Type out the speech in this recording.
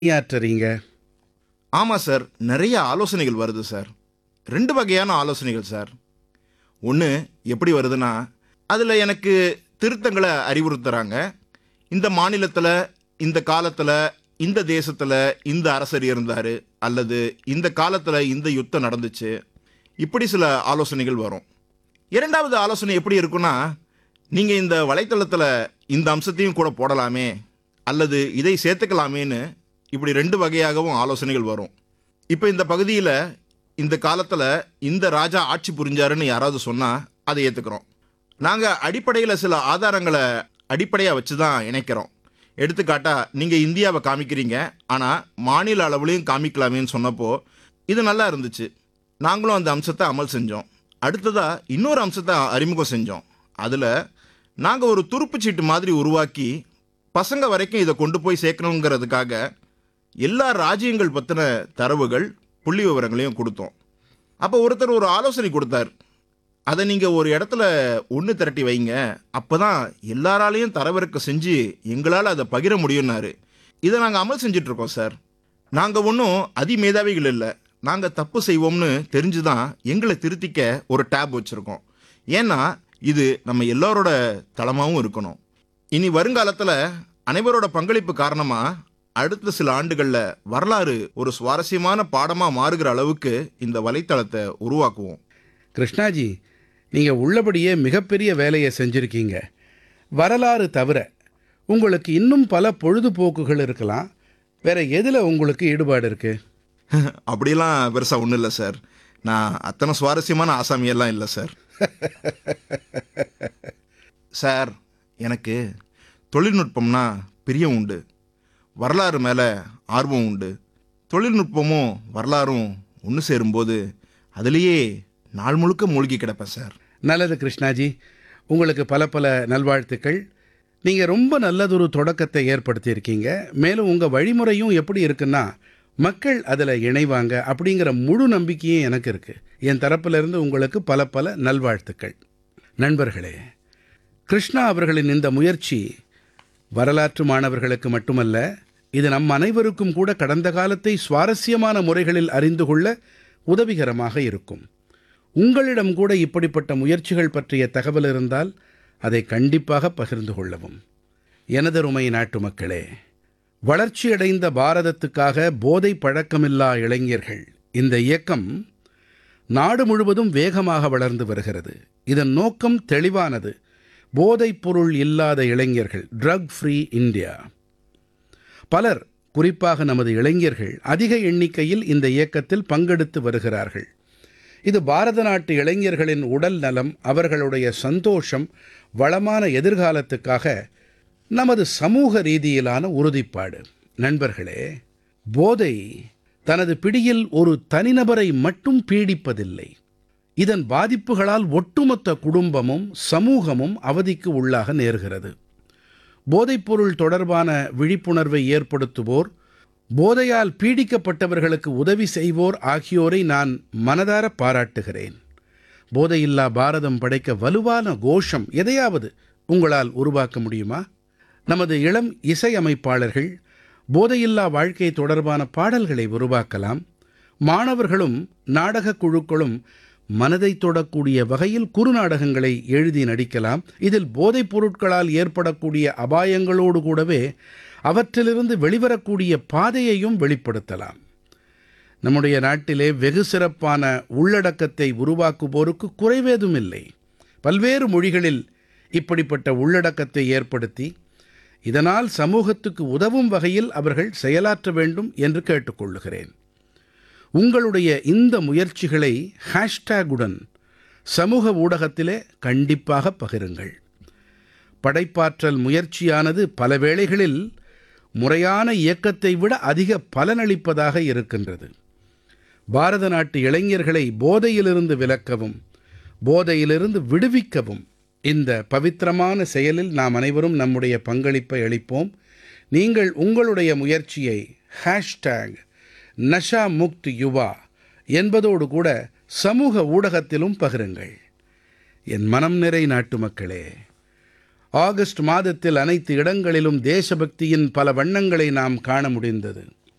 பணியாற்றுறீங்க ஆமாம் சார் நிறைய ஆலோசனைகள் வருது சார் ரெண்டு வகையான ஆலோசனைகள் சார் ஒன்று எப்படி வருதுன்னா அதில் எனக்கு திருத்தங்களை அறிவுறுத்துறாங்க இந்த மாநிலத்தில் இந்த காலத்தில் இந்த தேசத்தில் இந்த அரசர் இருந்தார் அல்லது இந்த காலத்தில் இந்த யுத்தம் நடந்துச்சு இப்படி சில ஆலோசனைகள் வரும் இரண்டாவது ஆலோசனை எப்படி இருக்குன்னா நீங்கள் இந்த வலைத்தளத்தில் இந்த அம்சத்தையும் கூட போடலாமே அல்லது இதை சேர்த்துக்கலாமேன்னு இப்படி ரெண்டு வகையாகவும் ஆலோசனைகள் வரும் இப்போ இந்த பகுதியில் இந்த காலத்தில் இந்த ராஜா ஆட்சி புரிஞ்சாருன்னு யாராவது சொன்னால் அதை ஏற்றுக்கிறோம் நாங்கள் அடிப்படையில் சில ஆதாரங்களை அடிப்படையாக வச்சு தான் இணைக்கிறோம் எடுத்துக்காட்டா நீங்கள் இந்தியாவை காமிக்கிறீங்க ஆனால் மாநில அளவுலையும் காமிக்கலாமேன்னு சொன்னப்போ இது நல்லா இருந்துச்சு நாங்களும் அந்த அம்சத்தை அமல் செஞ்சோம் அடுத்ததாக இன்னொரு அம்சத்தை அறிமுகம் செஞ்சோம் அதில் நாங்கள் ஒரு துருப்புச் சீட்டு மாதிரி உருவாக்கி பசங்க வரைக்கும் இதை கொண்டு போய் சேர்க்கணுங்கிறதுக்காக எல்லா ராஜ்யங்கள் பற்றின தரவுகள் புள்ளி விவரங்களையும் கொடுத்தோம் அப்போ ஒருத்தர் ஒரு ஆலோசனை கொடுத்தார் அதை நீங்கள் ஒரு இடத்துல ஒன்று திரட்டி வைங்க அப்போ தான் எல்லாராலையும் தரவிறக்க செஞ்சு எங்களால் அதை பகிர முடியும்னாரு இதை நாங்கள் அமல் செஞ்சிட்ருக்கோம் சார் நாங்கள் ஒன்றும் அதிமேதாவிகள் இல்லை நாங்கள் தப்பு செய்வோம்னு தெரிஞ்சு தான் எங்களை திருத்திக்க ஒரு டேப் வச்சுருக்கோம் ஏன்னா இது நம்ம எல்லாரோட தளமாகவும் இருக்கணும் இனி வருங்காலத்தில் அனைவரோட பங்களிப்பு காரணமாக அடுத்த சில ஆண்டுகளில் வரலாறு ஒரு சுவாரஸ்யமான பாடமாக மாறுகிற அளவுக்கு இந்த வலைத்தளத்தை உருவாக்குவோம் கிருஷ்ணாஜி நீங்கள் உள்ளபடியே மிகப்பெரிய வேலையை செஞ்சுருக்கீங்க வரலாறு தவிர உங்களுக்கு இன்னும் பல பொழுதுபோக்குகள் இருக்கலாம் வேற எதில் உங்களுக்கு ஈடுபாடு இருக்கு அப்படிலாம் பெருசாக ஒன்றும் இல்லை சார் நான் அத்தனை சுவாரஸ்யமான ஆசாமியெல்லாம் இல்லை சார் சார் எனக்கு தொழில்நுட்பம்னா பிரியம் உண்டு வரலாறு மேலே ஆர்வம் உண்டு தொழில்நுட்பமும் வரலாறும் ஒன்று சேரும்போது அதுலேயே நாள் முழுக்க மூழ்கி கிடப்பேன் சார் நல்லது கிருஷ்ணாஜி உங்களுக்கு பல பல நல்வாழ்த்துக்கள் நீங்கள் ரொம்ப நல்லதொரு தொடக்கத்தை ஏற்படுத்தியிருக்கீங்க மேலும் உங்கள் வழிமுறையும் எப்படி இருக்குன்னா மக்கள் அதில் இணைவாங்க அப்படிங்கிற முழு நம்பிக்கையும் எனக்கு இருக்குது என் தரப்பிலிருந்து உங்களுக்கு பல பல நல்வாழ்த்துக்கள் நண்பர்களே கிருஷ்ணா அவர்களின் இந்த முயற்சி வரலாற்று மாணவர்களுக்கு மட்டுமல்ல இது நம் அனைவருக்கும் கூட கடந்த காலத்தை சுவாரஸ்யமான முறைகளில் அறிந்து கொள்ள உதவிகரமாக இருக்கும் உங்களிடம் கூட இப்படிப்பட்ட முயற்சிகள் பற்றிய தகவல் இருந்தால் அதை கண்டிப்பாக பகிர்ந்து கொள்ளவும் எனதருமை நாட்டு மக்களே வளர்ச்சியடைந்த பாரதத்துக்காக போதை பழக்கமில்லா இளைஞர்கள் இந்த இயக்கம் நாடு முழுவதும் வேகமாக வளர்ந்து வருகிறது இதன் நோக்கம் தெளிவானது போதைப் பொருள் இல்லாத இளைஞர்கள் ட்ரக் ஃப்ரீ இந்தியா பலர் குறிப்பாக நமது இளைஞர்கள் அதிக எண்ணிக்கையில் இந்த இயக்கத்தில் பங்கெடுத்து வருகிறார்கள் இது பாரத நாட்டு இளைஞர்களின் உடல் நலம் அவர்களுடைய சந்தோஷம் வளமான எதிர்காலத்துக்காக நமது சமூக ரீதியிலான உறுதிப்பாடு நண்பர்களே போதை தனது பிடியில் ஒரு தனிநபரை மட்டும் பீடிப்பதில்லை இதன் பாதிப்புகளால் ஒட்டுமொத்த குடும்பமும் சமூகமும் அவதிக்கு உள்ளாக நேர்கிறது போதைப்பொருள் தொடர்பான விழிப்புணர்வை ஏற்படுத்துவோர் போதையால் பீடிக்கப்பட்டவர்களுக்கு உதவி செய்வோர் ஆகியோரை நான் மனதார பாராட்டுகிறேன் போதையில்லா பாரதம் படைக்க வலுவான கோஷம் எதையாவது உங்களால் உருவாக்க முடியுமா நமது இளம் இசையமைப்பாளர்கள் போதையில்லா வாழ்க்கை தொடர்பான பாடல்களை உருவாக்கலாம் மாணவர்களும் நாடகக் குழுக்களும் மனதை தொடக்கூடிய வகையில் குறுநாடகங்களை எழுதி நடிக்கலாம் இதில் போதைப் பொருட்களால் ஏற்படக்கூடிய அபாயங்களோடு கூடவே அவற்றிலிருந்து வெளிவரக்கூடிய பாதையையும் வெளிப்படுத்தலாம் நம்முடைய நாட்டிலே வெகு சிறப்பான உள்ளடக்கத்தை உருவாக்குவோருக்கு குறைவேதும் இல்லை பல்வேறு மொழிகளில் இப்படிப்பட்ட உள்ளடக்கத்தை ஏற்படுத்தி இதனால் சமூகத்துக்கு உதவும் வகையில் அவர்கள் செயலாற்ற வேண்டும் என்று கேட்டுக்கொள்ளுகிறேன் உங்களுடைய இந்த முயற்சிகளை ஹேஷ்டேகுடன் சமூக ஊடகத்திலே கண்டிப்பாக பகிருங்கள் படைப்பாற்றல் முயற்சியானது பல வேளைகளில் முறையான இயக்கத்தை விட அதிக பலனளிப்பதாக இருக்கின்றது பாரத நாட்டு இளைஞர்களை போதையிலிருந்து விலக்கவும் போதையிலிருந்து விடுவிக்கவும் இந்த பவித்திரமான செயலில் நாம் அனைவரும் நம்முடைய பங்களிப்பை அளிப்போம் நீங்கள் உங்களுடைய முயற்சியை ஹேஷ்டேக் நஷா முக்த் யுவா என்பதோடு கூட சமூக ஊடகத்திலும் பகிருங்கள் என் மனம் நிறை நாட்டு மக்களே ஆகஸ்ட் மாதத்தில் அனைத்து இடங்களிலும் தேசபக்தியின் பல வண்ணங்களை நாம் காண முடிந்தது